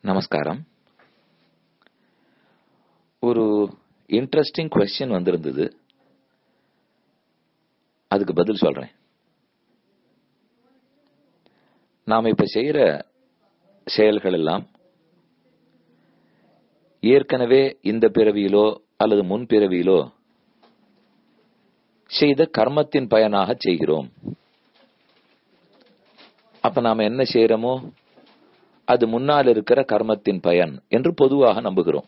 நமஸ்காரம் ஒரு interesting question வந்திருந்தது அதுக்கு பதில் சொல்றேன் நாம இப்ப செய்யற செயல்கள் எல்லாம் ஏற்கனவே இந்த பிறவியிலோ அல்லது முன் பிறவியிலோ செய்த கர்மத்தின் பயனாக செய்கிறோம் அப்ப நாம என்ன செய்யறோமோ அது முன்னால் இருக்கிற கர்மத்தின் பயன் என்று பொதுவாக நம்புகிறோம்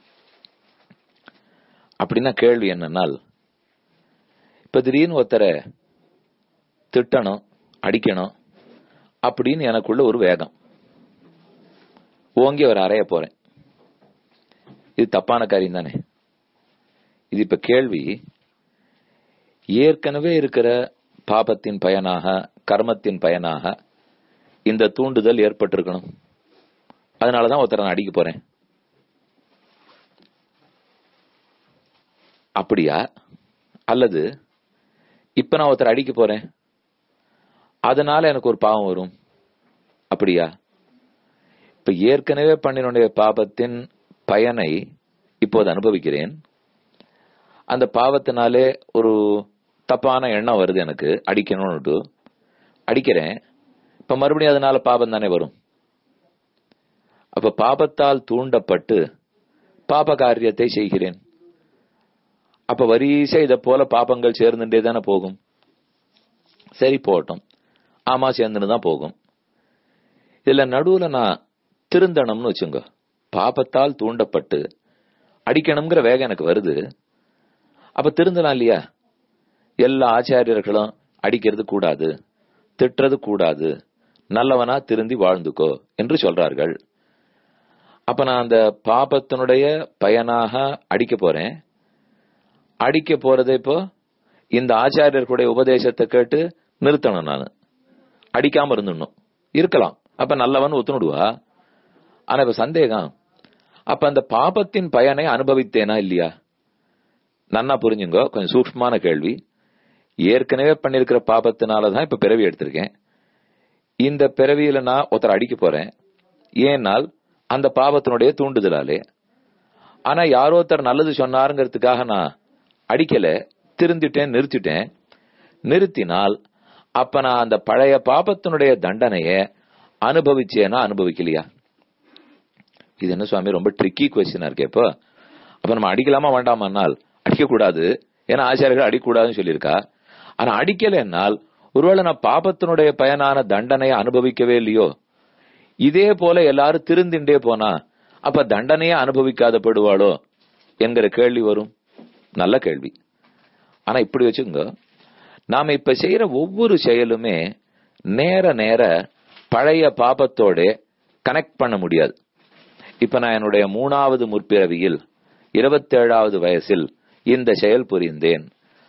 அப்படின்னா கேள்வி என்னன்னால் இப்ப திடீர்னு ஒருத்தரை திட்டணும் அடிக்கணும் அப்படின்னு எனக்குள்ள ஒரு வேகம் ஓங்கி ஒரு அறைய போறேன் இது தப்பான காரியம் தானே இது இப்ப கேள்வி ஏற்கனவே இருக்கிற பாபத்தின் பயனாக கர்மத்தின் பயனாக இந்த தூண்டுதல் ஏற்பட்டிருக்கணும் அதனாலதான் ஒருத்தரை நான் அடிக்க போறேன் அப்படியா அல்லது இப்ப நான் ஒருத்தர் அடிக்க போறேன் அதனால எனக்கு ஒரு பாவம் வரும் அப்படியா இப்ப ஏற்கனவே பண்ணினுடைய பாபத்தின் பயனை இப்போது அனுபவிக்கிறேன் அந்த பாவத்தினாலே ஒரு தப்பான எண்ணம் வருது எனக்கு அடிக்கணும்னுட்டு அடிக்கிறேன் இப்ப மறுபடியும் அதனால பாபம் தானே வரும் அப்ப பாபத்தால் தூண்டப்பட்டு பாப காரியத்தை செய்கிறேன் அப்ப வரிசை இதை போல பாபங்கள் சேர்ந்துட்டே தானே போகும் சரி போகட்டும் ஆமா சேர்ந்துன்னு தான் போகும் இதுல நடுவுல நான் திருந்தணும்னு வச்சுங்க பாபத்தால் தூண்டப்பட்டு அடிக்கணுங்கிற வேகம் எனக்கு வருது அப்ப திருந்தலாம் இல்லையா எல்லா ஆச்சாரியர்களும் அடிக்கிறது கூடாது திட்டுறது கூடாது நல்லவனா திருந்தி வாழ்ந்துக்கோ என்று சொல்றார்கள் அப்ப நான் அந்த பாபத்தினுடைய பயனாக அடிக்க போறேன் அடிக்க போறதை இப்போ இந்த ஆச்சாரியர்களுடைய உபதேசத்தை கேட்டு நிறுத்தணும் நான் அடிக்காம இருந்துடணும் இருக்கலாம் அப்ப நல்லவன் ஒத்துணுடுவா ஆனா இப்ப சந்தேகம் அப்ப அந்த பாபத்தின் பயனை அனுபவித்தேனா இல்லையா நன்னா புரிஞ்சுங்க கொஞ்சம் சூக்மமான கேள்வி ஏற்கனவே பண்ணிருக்கிற பாபத்தினாலதான் இப்ப பிறவி எடுத்திருக்கேன் இந்த பிறவியில நான் ஒருத்தர் அடிக்க போறேன் ஏனால் அந்த பாவத்தினுடைய தூண்டுதலாலே ஆனா யாரோ ஒருத்தர் நல்லது சொன்னாருங்கிறதுக்காக நான் அடிக்கல திருந்திட்டேன் நிறுத்திட்டேன் நிறுத்தினால் அப்ப நான் அந்த பழைய பாபத்தினுடைய தண்டனைய அனுபவிச்சேனா அனுபவிக்கலையா இது என்ன சுவாமி ரொம்ப ட்ரிக்கி கொஸ்டினா இருக்கே இப்போ அப்ப நம்ம அடிக்கலாமா வேண்டாமானால் அடிக்க கூடாது ஏன்னா ஆச்சாரியர்கள் அடிக்கூடாதுன்னு சொல்லியிருக்கா ஆனா அடிக்கல என்னால் ஒருவேளை நான் பாபத்தினுடைய பயனான தண்டனையை அனுபவிக்கவே இல்லையோ இதே போல எல்லாரும் திருந்திண்டே போனா அப்ப தண்டனையே அனுபவிக்காதப்படுவாளோ என்கிற கேள்வி வரும் நல்ல கேள்வி ஆனா இப்படி வச்சுங்க நாம இப்ப செய்யற ஒவ்வொரு செயலுமே நேர நேர பழைய பாபத்தோட கனெக்ட் பண்ண முடியாது இப்ப நான் என்னுடைய மூணாவது முற்பிறவியில் இருபத்தேழாவது வயசில் இந்த செயல் புரிந்தேன்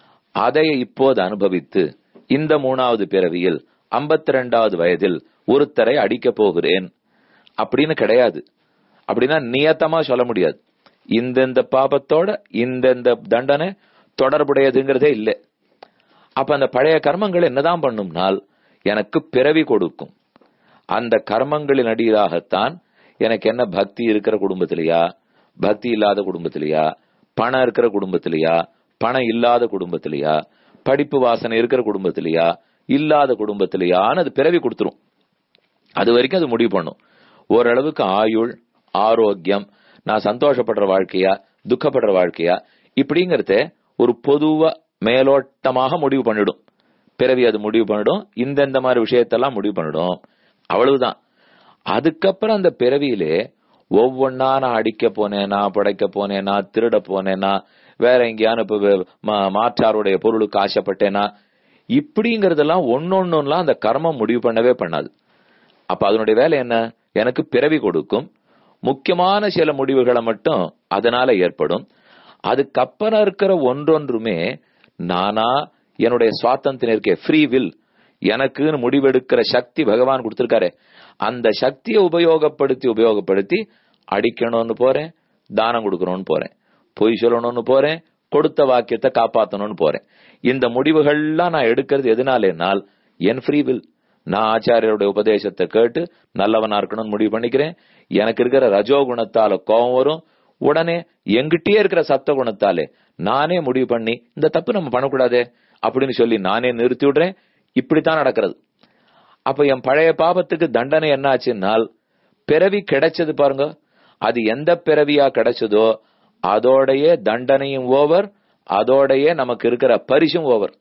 அதை இப்போது அனுபவித்து இந்த மூணாவது பிறவியில் ஐம்பத்தி ரெண்டாவது வயதில் ஒருத்தரை அடிக்க போகிறேன் அப்படின்னு கிடையாது அப்படின்னா நியத்தமா சொல்ல முடியாது இந்தந்த பாபத்தோட இந்தந்த தண்டனை தொடர்புடையதுங்கிறதே இல்லை அப்ப அந்த பழைய கர்மங்கள் என்னதான் பண்ணும்னால் எனக்கு பிறவி கொடுக்கும் அந்த கர்மங்களின் அடியிலாகத்தான் எனக்கு என்ன பக்தி இருக்கிற குடும்பத்திலையா பக்தி இல்லாத குடும்பத்திலையா பணம் இருக்கிற குடும்பத்திலையா பணம் இல்லாத குடும்பத்திலையா படிப்பு வாசனை இருக்கிற குடும்பத்திலையா இல்லாத குடும்பத்திலையான்னு அது பிறவி கொடுத்துரும் அது வரைக்கும் அது முடிவு பண்ணும் ஓரளவுக்கு ஆயுள் ஆரோக்கியம் நான் சந்தோஷப்படுற வாழ்க்கையா துக்கப்படுற வாழ்க்கையா இப்படிங்கறத ஒரு பொதுவா மேலோட்டமாக முடிவு பண்ணிடும் பிறவி அது முடிவு பண்ணிடும் இந்தந்த மாதிரி விஷயத்தெல்லாம் முடிவு பண்ணிடும் அவ்வளவுதான் அதுக்கப்புறம் அந்த பிறவியிலே ஒவ்வொன்னா நான் அடிக்க போனேனா படைக்க போனேனா திருட போனேனா வேற எங்கேயான இப்ப மாற்றாருடைய பொருளுக்கு ஆசைப்பட்டேனா இப்படிங்கறதெல்லாம் ஒன்னொன்னுலாம் அந்த கர்மம் முடிவு பண்ணவே பண்ணாது அப்ப அதனுடைய வேலை என்ன எனக்கு பிறவி கொடுக்கும் முக்கியமான சில முடிவுகளை மட்டும் அதனால ஏற்படும் அதுக்கப்புறம் இருக்கிற ஒன்றொன்றுமே நானா என்னுடைய சுவாத்தந்திரம் இருக்கே ஃப்ரீ வில் எனக்குன்னு முடிவெடுக்கிற சக்தி பகவான் கொடுத்திருக்காரு அந்த சக்தியை உபயோகப்படுத்தி உபயோகப்படுத்தி அடிக்கணும்னு போறேன் தானம் கொடுக்கணும்னு போறேன் பொய் சொல்லணும்னு போறேன் கொடுத்த வாக்கியத்தை காப்பாத்தணும்னு போறேன் இந்த முடிவுகள்லாம் நான் எடுக்கிறது எதனாலேனால் என் ஃப்ரீ வில் நான் ஆச்சாரியருடைய உபதேசத்தை கேட்டு நல்லவனா இருக்கணும்னு முடிவு பண்ணிக்கிறேன் எனக்கு இருக்கிற ரஜோ குணத்தால கோபம் வரும் உடனே எங்கிட்டயே இருக்கிற சத்த குணத்தாலே நானே முடிவு பண்ணி இந்த தப்பு நம்ம பண்ணக்கூடாதே அப்படின்னு சொல்லி நானே நிறுத்தி விடுறேன் இப்படித்தான் நடக்கிறது அப்ப என் பழைய பாபத்துக்கு தண்டனை என்ன ஆச்சுன்னால் பிறவி கிடைச்சது பாருங்க அது எந்த பிறவியா கிடைச்சதோ அதோடைய தண்டனையும் ஓவர் அதோடைய நமக்கு இருக்கிற பரிசும் ஓவர்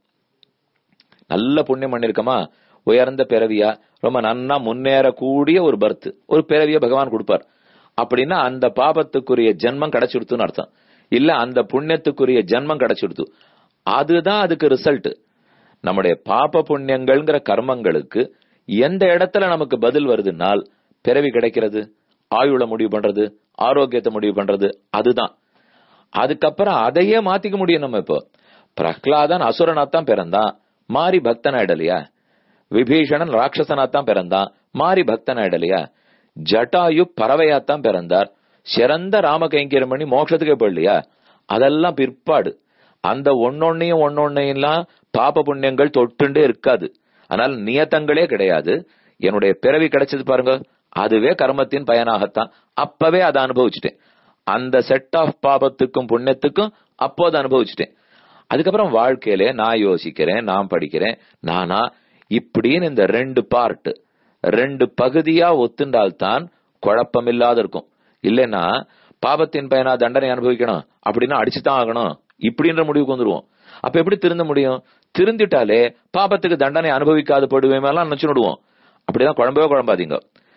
நல்ல புண்ணியம் பண்ணிருக்கமா உயர்ந்த பிறவியா ரொம்ப நன்னா முன்னேறக்கூடிய ஒரு பர்த் ஒரு பிறவிய பகவான் கொடுப்பார் அப்படின்னா அந்த பாபத்துக்குரிய ஜென்மம் கிடைச்சிடுத்துன்னு அர்த்தம் இல்ல அந்த புண்ணியத்துக்குரிய ஜென்மம் கிடைச்சிடுத்து அதுதான் அதுக்கு ரிசல்ட் நம்முடைய பாப புண்ணியங்கள்ங்கிற கர்மங்களுக்கு எந்த இடத்துல நமக்கு பதில் வருதுனால் பிறவி கிடைக்கிறது ஆயுள முடிவு பண்றது ஆரோக்கியத்தை முடிவு பண்றது அதுதான் அதுக்கப்புறம் அதையே மாத்திக்க முடியும் நம்ம இப்போ பிரஹ்லாதன் அசுரனாத்தான் பிறந்தான் மாறி பக்தனாயிடலையா விபீஷணன் ராட்சசனாத்தான் பிறந்தான் மாறி பக்தனாயிடலையா ஜட்டாயு பறவையாத்தான் பிறந்தார் சிறந்த ராம கைங்கரியம் பண்ணி மோட்சத்துக்கே போயிடலையா அதெல்லாம் பிற்பாடு அந்த ஒன்னொன்னையும் ஒன்னொன்னையெல்லாம் பாப புண்ணியங்கள் தொட்டுண்டே இருக்காது ஆனால் நியத்தங்களே கிடையாது என்னுடைய பிறவி கிடைச்சது பாருங்க அதுவே கர்மத்தின் பயனாகத்தான் அப்பவே அதை அனுபவிச்சுட்டேன் அந்த செட் ஆஃப் பாபத்துக்கும் புண்ணியத்துக்கும் அப்போது அனுபவிச்சுட்டேன் அதுக்கப்புறம் வாழ்க்கையில நான் யோசிக்கிறேன் நான் படிக்கிறேன் நானா இப்படின்னு இந்த ரெண்டு பார்ட் ரெண்டு பகுதியா ஒத்துண்டால்தான் குழப்பம் இல்லாத இருக்கும் இல்லைன்னா பாபத்தின் பயனா தண்டனை அனுபவிக்கணும் அப்படின்னா அடிச்சுதான் ஆகணும் இப்படின்ற முடிவுக்கு வந்துருவோம் அப்ப எப்படி திருந்த முடியும் திருந்திட்டாலே பாபத்துக்கு தண்டனை அனுபவிக்காத போடுவேமெல்லாம் நினைச்சு விடுவோம் அப்படிதான் குழம்பவே குழம்பாதீங்க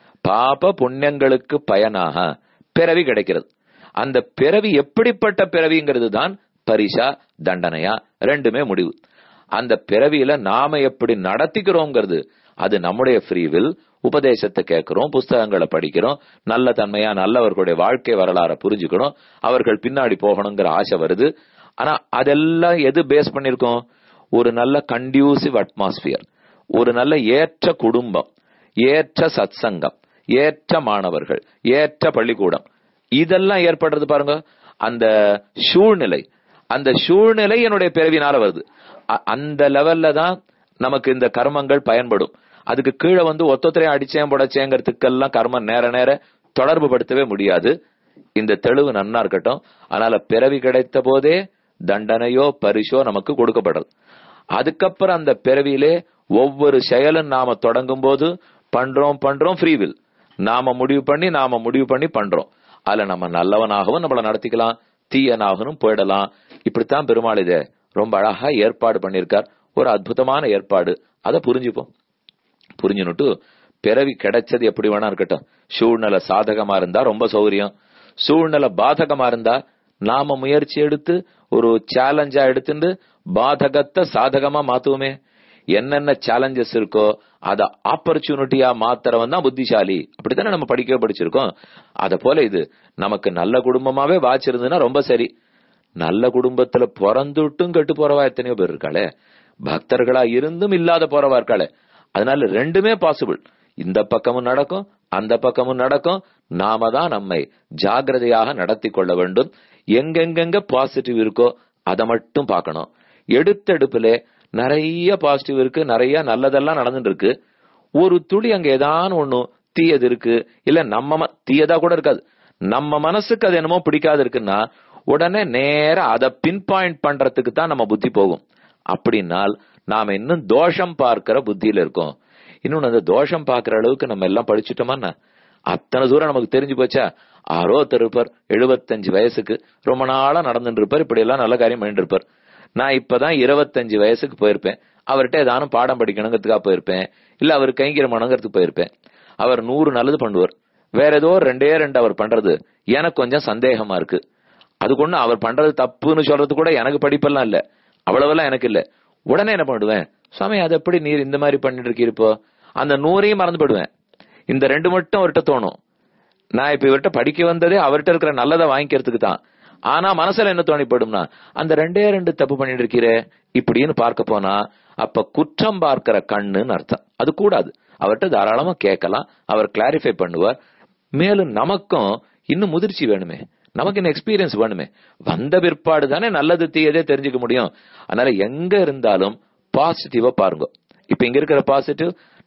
பாப புண்ணியங்களுக்கு பயனாக பிறவி கிடைக்கிறது அந்த பிறவி எப்படிப்பட்ட பிறவிங்கிறது தான் பரிசா தண்டனையா ரெண்டுமே முடிவு அந்த பிறவியில நாம எப்படி நடத்திக்கிறோங்கிறது அது நம்முடைய ஃப்ரீவில் உபதேசத்தை கேட்கிறோம் புஸ்தகங்களை படிக்கிறோம் நல்ல தன்மையா நல்லவர்களுடைய வாழ்க்கை வரலாற புரிஞ்சுக்கணும் அவர்கள் பின்னாடி போகணுங்கிற ஆசை வருது ஆனா அதெல்லாம் எது பேஸ் பண்ணிருக்கோம் ஒரு நல்ல கண்டியூசிவ் அட்மாஸ்பியர் ஒரு நல்ல ஏற்ற குடும்பம் ஏற்ற சத்சங்கம் ஏற்ற மாணவர்கள் ஏற்ற பள்ளிக்கூடம் இதெல்லாம் ஏற்படுறது பாருங்க அந்த சூழ்நிலை அந்த சூழ்நிலை என்னுடைய பிறவினால வருது அந்த லெவல்ல தான் நமக்கு இந்த கர்மங்கள் பயன்படும் அதுக்கு கீழே வந்து ஒத்தொத்தரையும் அடிச்சேன் புடச்சேங்கிறதுக்கெல்லாம் கர்மம் நேர நேர தொடர்பு படுத்தவே முடியாது இந்த தெளிவு நன்னா இருக்கட்டும் அதனால பிறவி கிடைத்த போதே தண்டனையோ பரிசோ நமக்கு கொடுக்கப்படுறது அதுக்கப்புறம் அந்த பிறவியிலே ஒவ்வொரு செயலும் நாம தொடங்கும் போது பண்றோம் பண்றோம் ஃப்ரீவில் நாம முடிவு பண்ணி நாம முடிவு பண்ணி பண்றோம் அதுல நம்ம நல்லவனாகவும் நம்மள நடத்திக்கலாம் தீயனாகவும் போயிடலாம் இப்படித்தான் பெருமாள் இத ரொம்ப அழகா ஏற்பாடு பண்ணிருக்கார் ஒரு அற்புதமான ஏற்பாடு அதை புரிஞ்சுப்போம் புரிஞ்சுனுட்டு பிறவி கிடைச்சது எப்படி வேணா இருக்கட்டும் சூழ்நிலை சாதகமா இருந்தா ரொம்ப சௌரியம் சூழ்நிலை பாதகமா இருந்தா நாம முயற்சி எடுத்து ஒரு சேலஞ்சா எடுத்துட்டு பாதகத்தை சாதகமா மாத்துவோமே என்னென்ன சேலஞ்சஸ் இருக்கோ அத ஆப்பர்ச்சுனிட்டியா மாத்துறவன் தான் புத்திசாலி அப்படித்தானே நம்ம படிக்கவே படிச்சிருக்கோம் அத போல இது நமக்கு நல்ல குடும்பமாவே வாச்சிருந்ததுன்னா ரொம்ப சரி நல்ல குடும்பத்துல பிறந்துட்டும் கெட்டு போறவா எத்தனையோ பேர் இருக்காளே பக்தர்களா இருந்தும் இல்லாத போறவா இருக்காளே அதனால ரெண்டுமே பாசிபிள் இந்த பக்கமும் நடக்கும் அந்த பக்கமும் நடக்கும் நாம தான் நம்மை ஜாகிரதையாக நடத்தி கொள்ள வேண்டும் எங்கெங்கெங்க பாசிட்டிவ் இருக்கோ அதை மட்டும் பார்க்கணும் எடுத்தெடுப்புல நிறைய பாசிட்டிவ் இருக்கு நிறைய நல்லதெல்லாம் நடந்துட்டு இருக்கு ஒரு துளி அங்க ஏதான ஒண்ணு தீயது இருக்கு இல்ல நம்ம தீயதா கூட இருக்காது நம்ம மனசுக்கு அது என்னமோ பிடிக்காது இருக்குன்னா உடனே நேர அதை பின் பாயிண்ட் பண்றதுக்கு தான் நம்ம புத்தி போகும் அப்படின்னால் நாம இன்னும் தோஷம் பார்க்கிற புத்தியில இருக்கோம் இன்னொன்னு அந்த தோஷம் பார்க்கிற அளவுக்கு நம்ம எல்லாம் படிச்சுட்டோமா அத்தனை தூரம் நமக்கு தெரிஞ்சு போச்சா ஆரோ இருப்பார் எழுபத்தஞ்சு வயசுக்கு ரொம்ப நாளா நடந்துட்டு இருப்பார் இப்படி எல்லாம் நல்ல காரியம் பண்ணிட்டு இருப்பார் நான் இப்பதான் இருபத்தஞ்சு வயசுக்கு போயிருப்பேன் அவர்கிட்ட ஏதானும் பாடம் படிக்கணுங்கிறதுக்காக போயிருப்பேன் இல்ல அவர் கைங்கிரமானங்கிறதுக்கு போயிருப்பேன் அவர் நூறு நல்லது பண்ணுவார் வேற ஏதோ ரெண்டே ரெண்டு அவர் பண்றது எனக்கு கொஞ்சம் சந்தேகமா இருக்கு அதுக்கு ஒண்ணு அவர் பண்றது தப்புன்னு சொல்றது கூட எனக்கு படிப்பெல்லாம் இல்ல அவ்வளவெல்லாம் எனக்கு இல்ல உடனே என்ன பண்ணுவேன் சுவாமி அது எப்படி நீர் இந்த மாதிரி பண்ணிட்டு இருக்கீப்போ அந்த நூறையும் மறந்து போயிடுவேன் இந்த ரெண்டு மட்டும் அவர்கிட்ட தோணும் நான் இப்ப இவர்கிட்ட படிக்க வந்ததே அவர்கிட்ட இருக்கிற நல்லதை வாங்கிக்கிறதுக்கு தான் ஆனா மனசுல என்ன தோணிப்படும்னா அந்த ரெண்டே ரெண்டு தப்பு பண்ணிட்டு இருக்கிறே இப்படின்னு பார்க்க போனா அப்ப குற்றம் பார்க்கிற கண்ணுன்னு அர்த்தம் அது கூடாது அவர்கிட்ட தாராளமா கேட்கலாம் அவர் கிளாரிஃபை பண்ணுவார் மேலும் நமக்கும் இன்னும் முதிர்ச்சி வேணுமே நமக்கு இன்னும் எக்ஸ்பீரியன்ஸ் வேணுமே வந்த பிற்பாடு தானே நல்லது தீயதே தெரிஞ்சுக்க முடியும் அதனால எங்க இருந்தாலும் பாசிட்டிவா பாருங்க இப்ப இங்க இருக்கிற பாசிட்டிவ்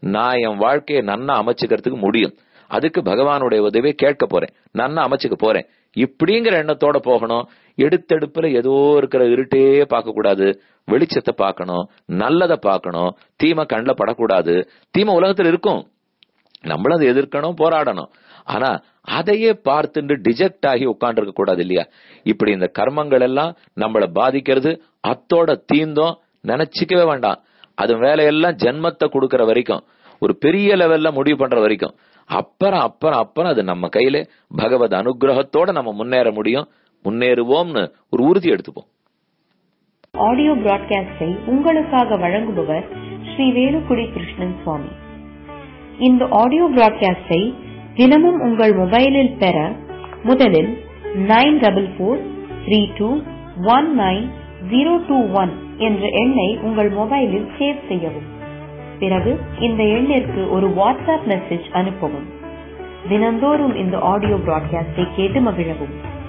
நான் என் வாழ்க்கையை நன்னா அமைச்சுக்கிறதுக்கு முடியும் அதுக்கு பகவானுடைய உதவியை கேட்க போறேன் நன்னா அமைச்சுக்க போறேன் இப்படிங்கிற எண்ணத்தோட போகணும் எடுத்தெடுப்புல ஏதோ இருக்கிற இருட்டே பார்க்க கூடாது வெளிச்சத்தை பார்க்கணும் நல்லதை பார்க்கணும் தீமை கண்ணில் படக்கூடாது தீமை உலகத்துல இருக்கும் நம்மளும் அதை எதிர்க்கணும் போராடணும் ஆனா அதையே பார்த்துட்டு டிஜெக்ட் ஆகி உட்கார்ந்து கூடாது இல்லையா இப்படி இந்த கர்மங்கள் எல்லாம் நம்மள பாதிக்கிறது அத்தோட தீந்தோம் நினைச்சுக்கவே வேண்டாம் அது வேலையெல்லாம் ஜென்மத்தை கொடுக்கற வரைக்கும் ஒரு பெரிய லெவல்ல முடிவு பண்ற வரைக்கும் அப்புறம் அப்புறம் அப்புறம் அது நம்ம கையில பகவத் அனுகிரகத்தோட நம்ம முன்னேற முடியும் முன்னேறுவோம்னு ஒரு உறுதி எடுத்துப்போம் ஆடியோ பிராட்காஸ்டை உங்களுக்காக வழங்குபவர் ஸ்ரீ வேலுக்குடி கிருஷ்ணன் சுவாமி இந்த ஆடியோ பிராட்காஸ்டை தினமும் உங்கள் மொபைலில் பெற முதலில் nine double four three two one nine zero two one என்ற எண்ணை உங்கள் மொபைலில் சேவ் செய்யவும் பிறகு இந்த எண்ணிற்கு ஒரு வாட்ஸ்அப் மெசேஜ் அனுப்பவும் தினந்தோறும் இந்த ஆடியோ பிராட்காஸ்டை கேட்டு மகிழவும்